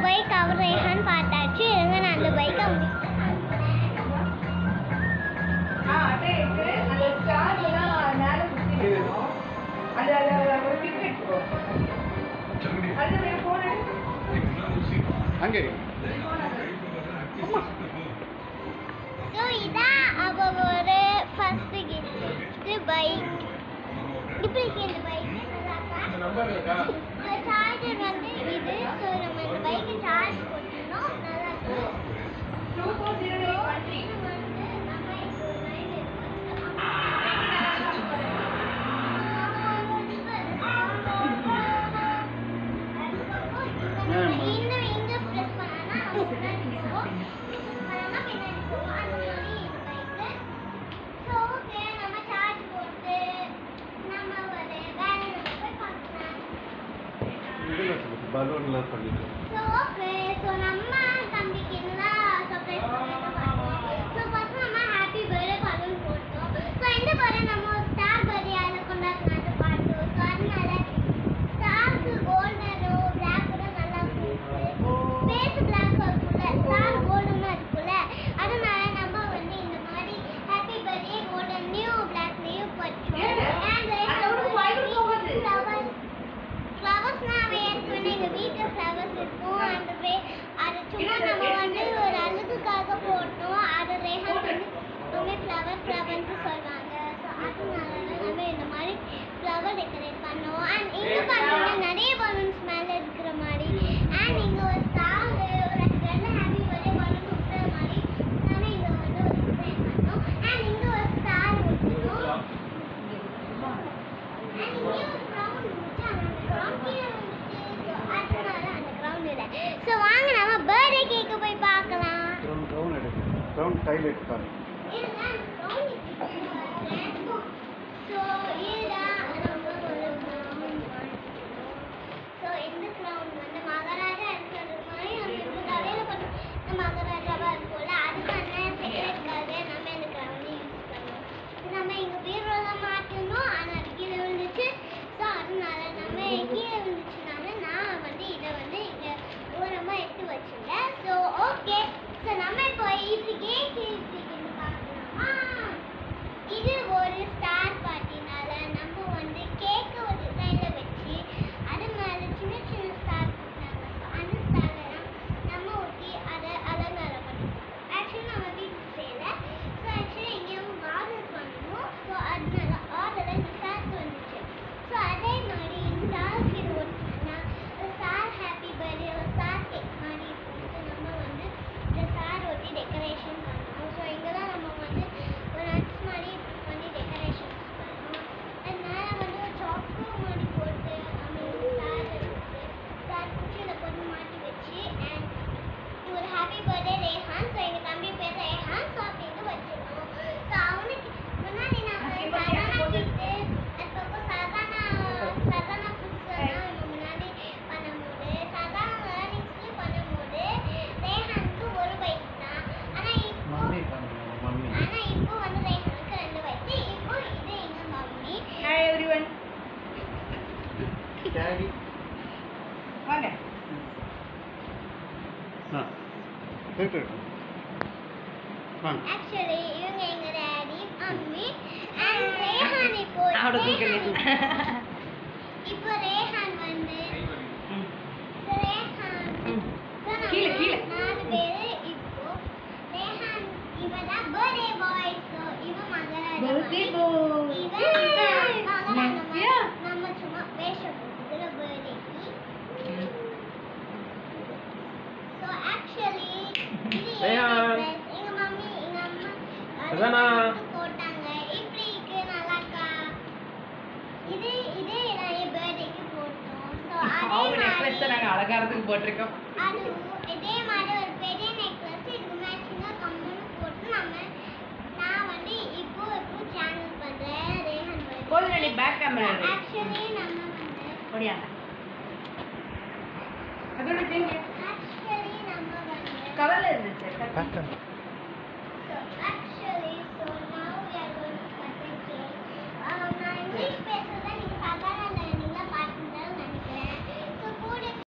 Bike அவர் ரேஹான் பார்த்தாச்சு இருங்க நான் அந்த பைக்கை ஆ, அதே இருக்கு. அந்த star எல்லாம் மேல சுத்தி இருக்கணும். அது அது அது ஒரு pin எடுத்துக்கோ. அது என் phone எடு. அங்கே ஸோ இதான் அவரோட ஃபர்ஸ்ட் கிஃப்ட் பைக் இப்படி இருக்கு இந்த பைக் நம்பர் இருக்கா சார்ஜர் வந்து இது ஸோ நம்ம இந்த பைக்கு சார்ஜ் போட்டுருந்தோம் நல்லா இருக்கும் Two four zero eight one three. இது வந்து நம்ம இப்போ line எடுத்து- இந்த இங்க press பண்ணா நம்ம முன்னாடி போவோம். பண்ணா பின்னாடி போவோம். அந்த மாதிரி இந்த bike. So, okay, நம்ம charge போட்டு நம்ம ஒரு வேலையில போய் பார்க்கலாம். இதில் பலூன்லாம் பண்ணிட்டு So, okay, so நம்ம தம்பிக்கு எல்லாம் surprise பண்ணிட்டு பார்த்தோம். So, first நம்ம happy birthday balloon போட்டோம். So, இந்த birthday நம்ம star birthday ஆல கொண்டாடலாம்னு பார்த்தோம். So, அதனால starக்கு golden ஓ black கூட நல்லா இருந்துச்சு. Face black ஆ இருக்கும்ல, star golden ஆ இருக்கும்ல, அதனால நம்ம வந்து இந்த மாதிரி happy birthday golden லையும் black லையும் போட்டோம். ஏன்? And அதை விட வயிறு போகாது. flowers ஃப்ளவர்ஸ்னாவே ஏற்கனவே எங்கள் வீட்டில் ஃப்ளவர்ஸ் இருக்கும் அந்த வே அது சும்மா நம்ம வந்து ஒரு அழகுக்காக போட்டோம் அது ரேஹான் வந்து எப்பவுமே ஃப்ளவர் ஃப்ளவர்னு சொல்லுவாங்க ஸோ அதனால தான் நம்ம இந்த மாதிரி ஃப்ளவர் டெக்கரேட் பண்ணோம் அண்ட் இங்கே பார்த்தீங்கன்னா நிறைய பலூன்ஸ் மேலே இருக்கிற மாதிரி அண்ட் இங்கே ஒரு ஸ்டார் ஒரு ரெண்டு ஹாப்பி பர்த்டே பலூன் கொடுக்குற மாதிரி நம்ம இங்கே வந்து ஒரு டிசைன் பண்ணோம் அண்ட் இங்கே ஒரு ஸ்டார் ஒட்டணும் ஸோ வாங்க நம்ம பர்த்டே கேக்கு போய் பார்க்கலாம் க்ரௌன் க்ரௌன் எடுக்கு க்ரௌன் கையில் எடுப்பாரு ஸோ இதுதான் நம்ம ஒரு crown. ஸோ இந்த crown வந்து மகாராஜா இருக்கிறது மாதிரி நம்ம இப்படி தலையில போட்டு இந்த மகாராஜாவா இருக்கும்ல அதுக்கான செக்ரெட்காக நம்ம இந்த crown யூஸ் பண்ணுவோம் இது நம்ம எங்க பீரோல மாட்டணும் ஆனா அது கீழே விழுந்துச்சு ஸோ அதனால நம்ம கீழே விழுந்துச்சுனால நான் வந்து இதை வந்து இங்க ஓரமா எடுத்து வச்சிருந்தேன் ஸோ ஓகே ஸோ நம்ம இப்போ இப்படி கேக் இருக்குன்னு பார்க்கலாமா இது ஒரு ஸ்டார் பார்ட்டினால நம்ம வந்து கேக்கை ஒரு டிசைன்ல வச்சு அது மேல சின்ன சின்ன ஸ்டார் போட்டாங்க ஸோ அந்த ஸ்டார்லாம் நம்ம ஊற்றி அதை அலங்காரம் பண்ணிட்டோம் ஆக்சுவலி நம்ம வீட்டுக்கு செய்யல ஸோ ஆக்சுவலி எங்கேயும் ஆர்டர் பண்ணணும் ஸோ அதனால ஆர்டரில் இந்த ஸ்டார்ஸ் வந்துச்சு ஸோ அதே மாதிரி இந்த ஸ்டார்ஸ் இது ஒட்டினா ஸ்டார் ஹாப்பி பர்த்டே ஒரு ஸ்டார் கேக் மாதிரி போட்டு நம்ம வந்து இந்த ஸ்டார் ஒட்டி டெக்கரேஷன் பண்ணணும் ஸோ இங்கே தான் நம்ம வந்து ஒரு நட்ஸ் மாதிரி பண்ணி டெக்கரேஷன் பண்ணணும் அது மேலே வந்து ஒரு சாக்கோ மாதிரி போட்டு நம்ம இந்த ஸ்டார் எடுத்து ஸ்டார் குச்சியில் போட்டு மாட்டி வச்சு அண்ட் ஒரு ஹாப்பி பர்த்டே ரேஹான் ஸோ எங்கள் தம்பி பேர் ரேஹான் ஸோ அப்படின்னு வச்சிருக்கோம் ஸோ அவனுக்கு முன்னாடி நம்ம சரணா கிட்டு அதுக்கப்புறம் சரணா சரணா புதுசெல்லாம் நம்ம முன்னாடி பண்ணும்போது சரணா லேர்னிங்ஸ்லையும் பண்ணும்போது ரேஹானுக்கு ஒரு வயசு தான் ஆனால் இப்போ மம்மி பண்ணுங்க மம்மி ஆனா இப்போ வந்து ரேஹானுக்கு ரெண்டு வயசு இப்போ இது எங்க மம்மி Hi everyone. டேடி வாங்க. ஆ கேட்டு வாங்க ஆக்சுவலி இவங்க எங்க டாடி மம்மி அண்ட் ரேஹான் இப்போ அவட தூக்கல. இப்போ ரேஹான் வந்து ம். ரேஹான் ம். So, நம்ம கீழே, கீழே. நாலு பேரு இப்போ ரேஹான் இவன் தான் பர்த்டே பாய் ஸோ இவன் மகராஜா Birthday மாதிரி. boy. இவன் மகராஜா மாதிரி. Yeah. நம்ம சும்மா வேஷம் போட்டுக்கிற பர்த்டேக்கு ம். ஸோ ஆக்சுவலி இது ரேஹான். எங்க dress. எங்க மம்மி எங்க அம்மா அதானா? அது போட்டாங்க இப்படி இருக்கு நல்லா இருக்கா இது இதே நான் என் பர்த்டேக்கு போட்டோம் ஸோ அவங்க அதே necklace அ நாங்க மாதிரி அலங்காரத்துக்கு போட்டிருக்கோம். அதுவும் இதே மாதிரி ஒரு பெரிய நெக்லஸ் இதுக்கு மேட்சிங்காக கம்முன்னு போட்டு நம்ம நான் வந்து இப்போ இப்போ சேனல் பண்றேன் ரேஹன் போதும் நீ பேக் கேமரா எடு. ஆக்சுவலி நம்ம வந்து ஓடியாங்க. அதோட தேங்க. ஆக்சுவலி நம்ம வந்து கவர்ல இருந்துச்சு பேக்